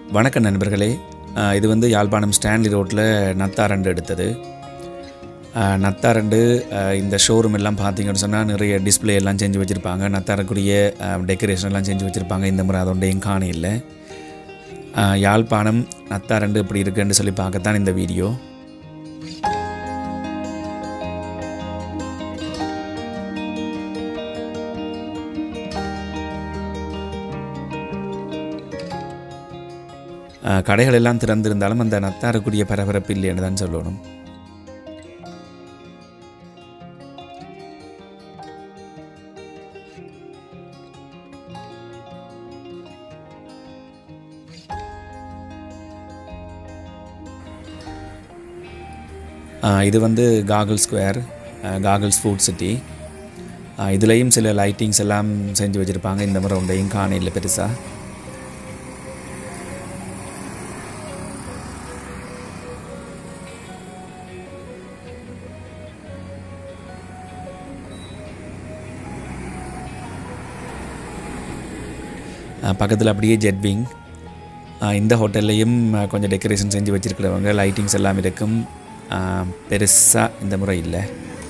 வணக்கம் நண்பர்களே அஹ் இது வந்து யாழ்ப்பாணம் ஸ்டான்லி ரோட்டில் நத்தாரண்டு எடுத்தது அஹ் நத்தாரண்டு அஹ் இந்த ஷோரூம் எல்லாம் பார்த்தீங்கன்னு சொன்னால் நிறைய டிஸ்ப்ளே எல்லாம் செஞ்சு வச்சுருப்பாங்க நத்தாரக்கூடிய டெக்கரேஷன் எல்லாம் செஞ்சு வச்சுருப்பாங்க இந்த முறை அதோடையும் காண இல்லை அஹ் யாழ்ப்பாணம் நத்தாரண்டு இப்படி இருக்குன்னு சொல்லி பார்க்கத்தான் இந்த வீடியோ அஹ் கடைகள் எல்லாம் திறந்திருந்தாலும் அந்த நத்தாரக்கூடிய பரபரப்பு இல்லைன்னு தான் சொல்லணும் அஹ் இது வந்து காகல் ஸ்கொயர் காகல்ஸ் ஃபுட் சிட்டி இதுலேயும் சில லைட்டிங்ஸ் எல்லாம் செஞ்சு வச்சுருப்பாங்க இந்த முறை ஒன்றையும் காணையில் பெருசாக பக்கத்தில் அப்படியே ஜெட் விங் இந்த ஹோட்டல்லையும் கொஞ்சம் டெக்கரேஷன் செஞ்சு வச்சுருக்கிறவங்க லைட்டிங்ஸ் எல்லாம் இருக்கும் பெருசாக இந்த முறை இல்லை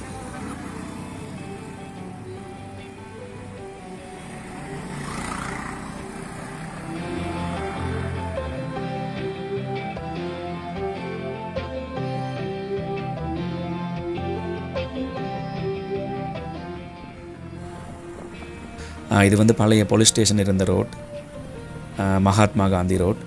ஆ, இது வந்து பழைய போலீஸ் ஸ்டேஷன் இருந்த ரோட் ஆ, மகாத்மா காந்தி ரோட்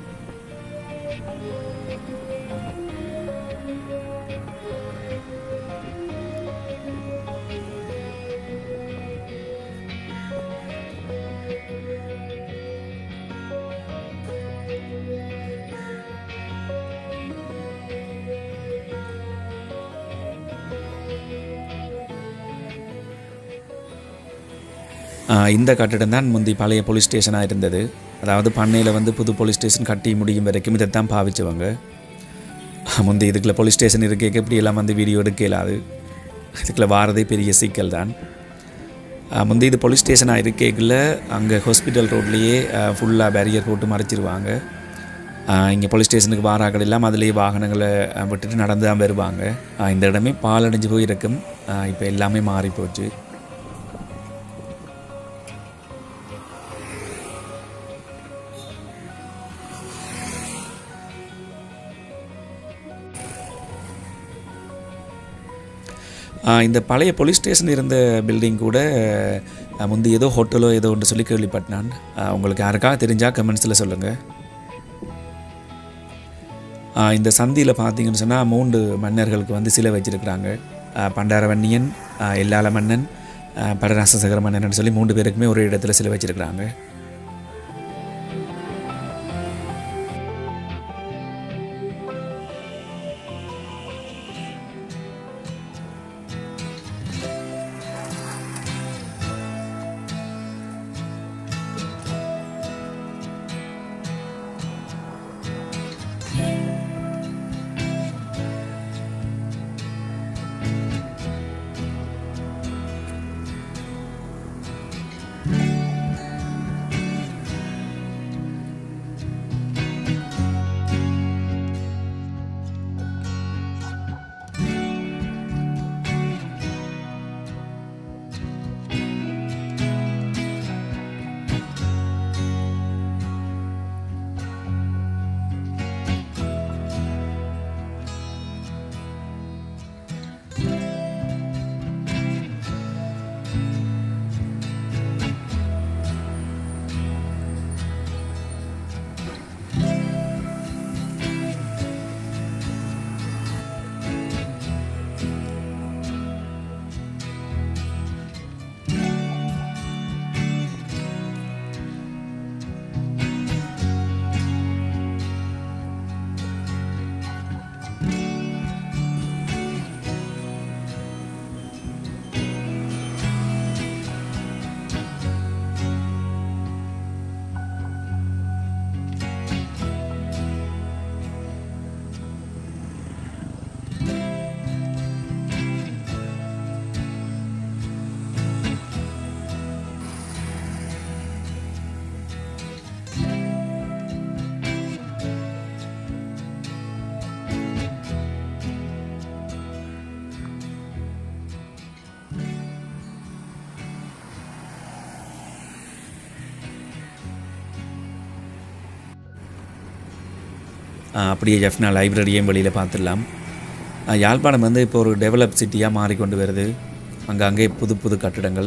ஆ, இந்த கட்டிடம் தான் முந்தி பழைய போலீஸ் ஸ்டேஷனாக இருந்தது அதாவது பண்ணையில் வந்து புது போலீஸ் ஸ்டேஷன் கட்டி முடியும் வரைக்கும் இதைத்தான் பாவிச்சவங்க முந்தி இதுக்குள்ள போலீஸ் ஸ்டேஷன் இருக்கே இப்படி எல்லாம் வந்து வீடியோ எடுக்க இயலாது இதுக்குள்ள வாரதே பெரிய சிக்கல் தான் ஆ, முந்தி இது போலீஸ் ஸ்டேஷனாக இருக்கேக்குள்ள அங்கே ஹாஸ்பிட்டல் ரோட்லேயே ஃபுல்லாக பேரியர் போட்டு மறைச்சிருவாங்க இங்கே போலீஸ் ஸ்டேஷனுக்கு வாராக்கள் எல்லாம் அதுலேயே வாகனங்களை ஆ, விட்டுட்டு நடந்து தான் வருவாங்க ஆ, இந்த இடமே பாலடைஞ்சு போயிருக்கும் இப்போ எல்லாமே மாறி போச்சு ஆ, இந்த பழைய போலீஸ் ஸ்டேஷன் இருந்த பில்டிங் கூட ஆ, முந்தி ஏதோ ஹோட்டலோ ஏதோ ஒன்று சொல்லி கேள்விப்பட்டான் உங்களுக்கு யாருக்காக தெரிஞ்சால் கமெண்ட்ஸில் சொல்லுங்கள் இந்த சந்தியில் பார்த்தீங்கன்னு சொன்னால் மூன்று மன்னர்களுக்கு வந்து சிலை வச்சிருக்கிறாங்க ஆ, பண்டாரவன்னியன் ஆ, எல்லால மன்னன் ஆ, படராசசகர மன்னன் சொல்லி மூன்று பேருக்குமே ஒரு இடத்துல சிலை வச்சிருக்கிறாங்க ஆஹ் அப்படியே ஜெஃப்னா லைப்ரரியையும் வெளியில் பார்த்துடலாம் ஆஹ் யாழ்ப்பாணம் வந்து இப்போ ஒரு டெவலப் சிட்டியாக மாறிக்கொண்டு வருது அங்கே அங்கே புது புது கட்டிடங்கள்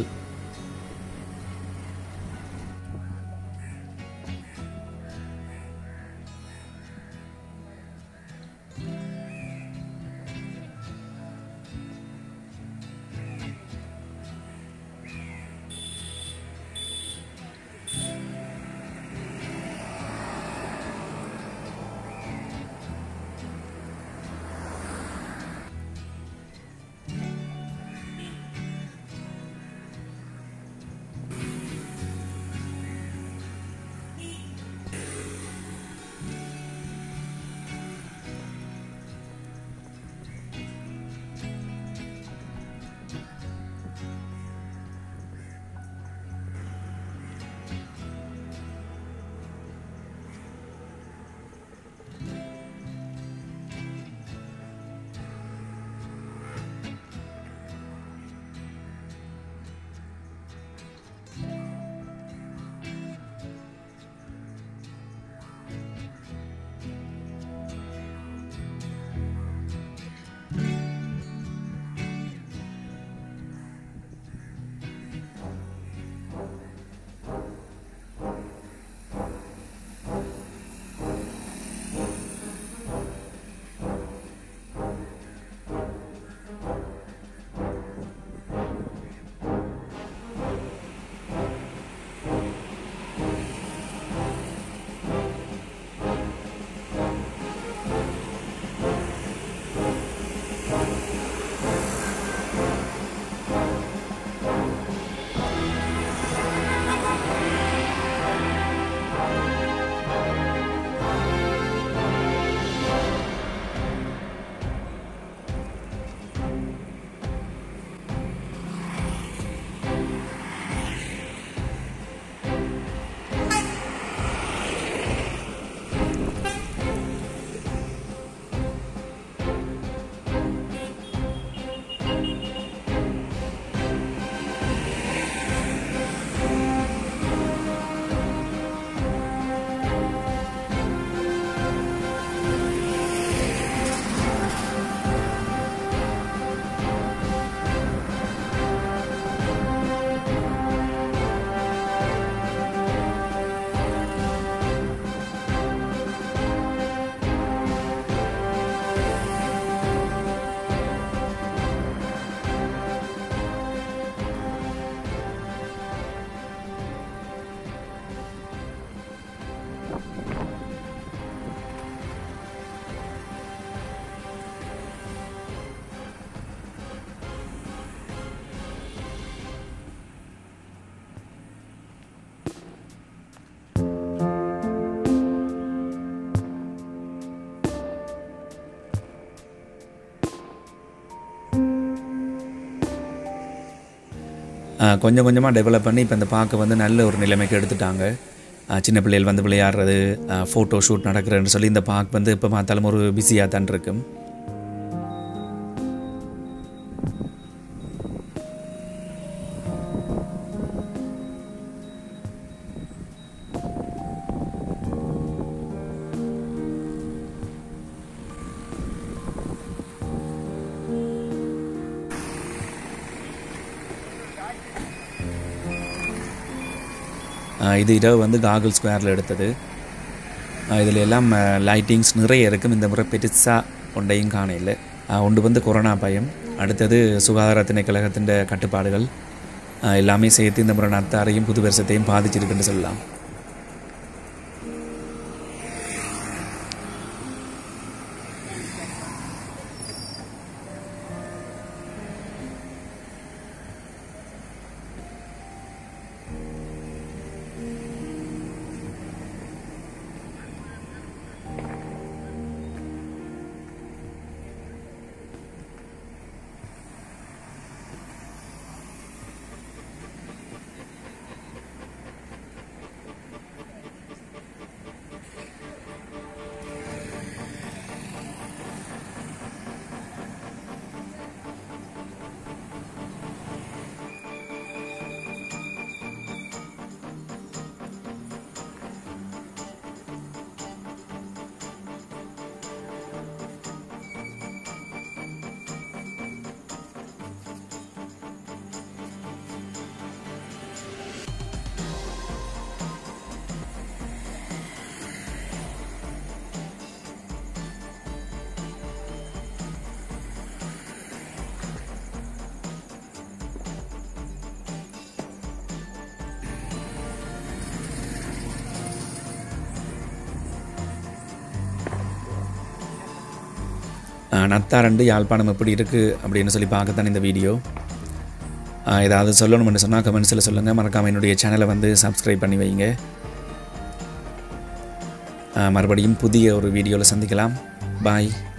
ஆஹ் கொஞ்சம் கொஞ்சமாக டெவலப் பண்ணி இப்போ இந்த பார்க்க வந்து நல்ல ஒரு நிலைமைக்கு எடுத்துட்டாங்க ஆஹ் சின்ன பிள்ளைகள் வந்து விளையாடுறது ஃபோட்டோ ஷூட் நடக்கிறதுன்னு சொல்லி இந்த பார்க் வந்து இப்போ பார்த்தாலும் ஒரு பிஸியாக தான் இருக்கும் ஆஹ் இது இரவு வந்து காகல் ஸ்கொயரில் எடுத்தது இதில் எல்லாம் லைட்டிங்ஸ் நிறைய இருக்கும் இந்த முறை பெருசாக ஒன்றையும் காணையில் ஒன்று வந்து கொரோனா பயம் அடுத்தது சுகாதார திணைக்களகத்தின் கட்டுப்பாடுகள் ஆஹ் எல்லாமே சேர்த்து இந்த முறை நத்தாரையும் புது வருஷத்தையும் பாதிச்சிருக்குன்னு சொல்லலாம் ஆஹ் நத்தாரண்டு யாழ்ப்பாணம் எப்படி இருக்குது அப்படின்னு சொல்லி பார்க்கத்தான் இந்த வீடியோ ஆஹ் ஏதாவது சொல்லணும்னு சொன்னால் கமெண்ட்ஸில் சொல்லுங்கள் மறக்காமல் என்னுடைய சேனலை வந்து சப்ஸ்கிரைப் பண்ணி வைங்க ஆஹ் மறுபடியும் புதிய ஒரு வீடியோவில் சந்திக்கலாம் பாய்